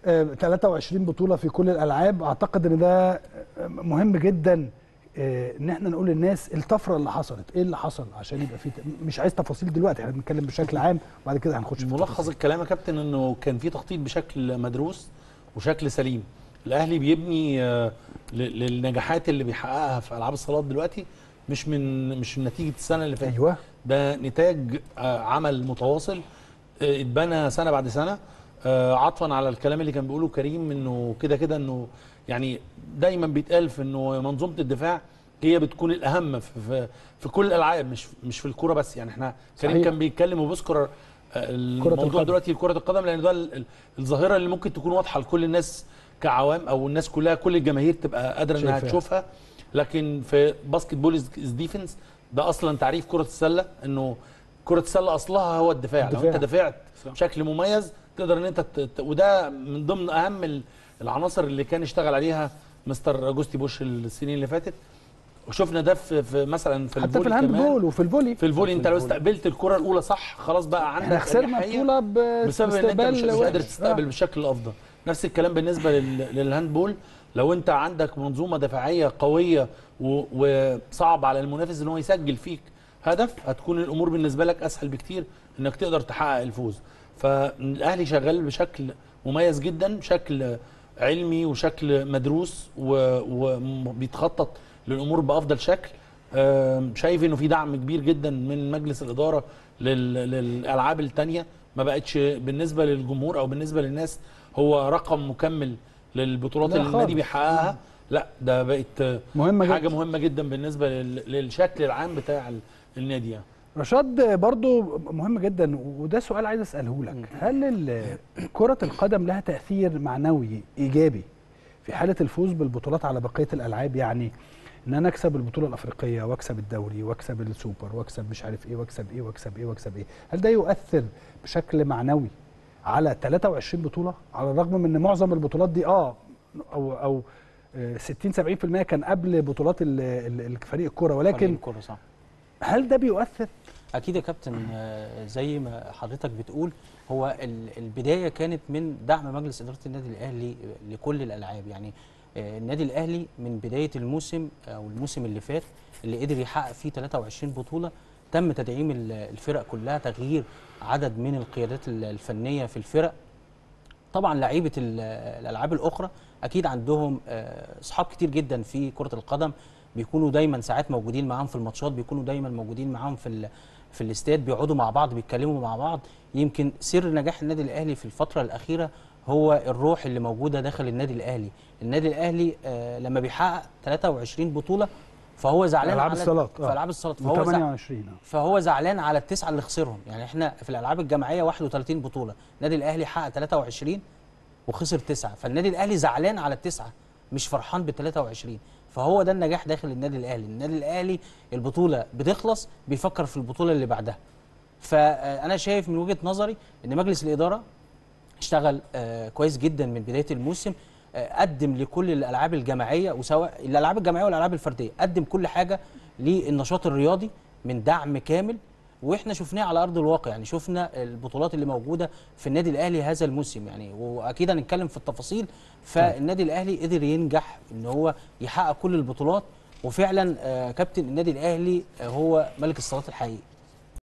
آه، 23 بطوله في كل الالعاب اعتقد ان ده آه، مهم جدا آه، ان احنا نقول للناس الطفره اللي حصلت ايه اللي حصل عشان يبقى في مش عايز تفاصيل دلوقتي احنا بنتكلم بشكل عام وبعد كده هنخش في ملخص التفاصيل. الكلام يا كابتن انه كان في تخطيط بشكل مدروس وشكل سليم الاهلي بيبني آه، ل- للنجاحات اللي بيحققها في العاب الصالات دلوقتي مش من مش من نتيجه السنه اللي فاتت ايوه ده نتاج آه، عمل متواصل آه، اتبنى سنه بعد سنه آه، عطفا على الكلام اللي كان بيقوله كريم انه كده كده انه يعني دايما بيتقال في انه منظومه الدفاع هي بتكون الاهم في في, في كل الالعاب مش مش في الكوره بس يعني احنا كريم صحيح. كان بيتكلم وبيذكر آه، الموضوع القدم. دلوقتي كره القدم لان ده ال- ال- الظاهره اللي ممكن تكون واضحه لكل الناس كعوام او الناس كلها كل الجماهير تبقى قادره انها شايفاها. تشوفها لكن في باسكت بول از ديفنس ده اصلا تعريف كره السله انه كره السله اصلها هو الدفاع, لو الدفاع. انت دفعت صح. بشكل مميز تقدر ان انت ت- ت- وده من ضمن اهم ال- العناصر اللي كان اشتغل عليها مستر اجوستي بوش السنين اللي فاتت وشفنا ده في, في مثلا في حتى في الفولي الهاند كمان. بول وفي الفولي في الفولي انت لو الفولي. استقبلت الكره الاولى صح خلاص بقى عندك احنا خسرنا أريحية. بطوله ب- بسبب ان انت مش, مش وحش. قادر تستقبل آه. بالشكل الافضل نفس الكلام بالنسبه لل- للهاندبول لو انت عندك منظومه دفاعيه قويه و- وصعب على المنافس ان هو يسجل فيك هدف هتكون الامور بالنسبه لك اسهل بكتير انك تقدر تحقق الفوز فالاهلي شغال بشكل مميز جدا بشكل علمي وشكل مدروس وبيتخطط للامور بافضل شكل آم، شايف انه في دعم كبير جدا من مجلس الاداره لل- للالعاب التانية ما بقتش بالنسبه للجمهور او بالنسبه للناس هو رقم مكمل للبطولات لا اللي النادي خالص. بيحققها لا ده بقت مهمه حاجه جدا مهمه جدا بالنسبه لل- للشكل العام بتاع ال- النادي يعني رشاد برضو مهم جدا وده سؤال عايز اساله لك هل ال- كره القدم لها تاثير معنوي ايجابي في حاله الفوز بالبطولات على بقيه الالعاب يعني ان انا اكسب البطوله الافريقيه واكسب الدوري واكسب السوبر واكسب مش عارف ايه واكسب ايه واكسب ايه واكسب ايه هل ده يؤثر بشكل معنوي على 23 بطوله على الرغم من ان معظم البطولات دي اه او او آه، 60 70% كان قبل بطولات ال- ال- الفريق الكوره فريق ولكن الكرة صح هل ده بيؤثر اكيد يا كابتن آه، زي ما حضرتك بتقول هو ال- البدايه كانت من دعم مجلس اداره النادي الاهلي لكل الالعاب يعني آه، النادي الاهلي من بدايه الموسم او الموسم اللي فات اللي قدر يحقق فيه 23 بطوله تم تدعيم ال- الفرق كلها تغيير عدد من القيادات ال- الفنيه في الفرق طبعا لعيبه ال- الالعاب الاخرى اكيد عندهم آه، اصحاب كتير جدا في كره القدم بيكونوا دايما ساعات موجودين معاهم في الماتشات بيكونوا دايما موجودين معاهم في ال- في الاستاد بيقعدوا مع بعض بيتكلموا مع بعض يمكن سر نجاح النادي الاهلي في الفتره الاخيره هو الروح اللي موجوده داخل النادي الاهلي النادي الاهلي آه، لما بيحقق 23 بطوله فهو زعلان ألعاب على الصالات، في آه. العاب الصالات فهو زع- 28 آه. فهو زعلان على التسعه اللي خسرهم يعني احنا في الالعاب الجماعيه 31 بطوله النادي الاهلي حقق 23 وخسر تسعه فالنادي الاهلي زعلان على التسعه مش فرحان ب 23 فهو ده النجاح داخل النادي الاهلي النادي الاهلي البطوله بتخلص بيفكر في البطوله اللي بعدها فانا شايف من وجهه نظري ان مجلس الاداره اشتغل آه، كويس جدا من بدايه الموسم آه، قدم لكل الالعاب الجماعيه وسواء الالعاب الجماعيه والالعاب الفرديه قدم كل حاجه للنشاط الرياضي من دعم كامل واحنا شفناه على ارض الواقع يعني شفنا البطولات اللي موجوده في النادي الاهلي هذا الموسم يعني واكيد هنتكلم في التفاصيل فالنادي الاهلي قدر ينجح ان هو يحقق كل البطولات وفعلا آه، كابتن النادي الاهلي آه، هو ملك الصلاه الحقيقي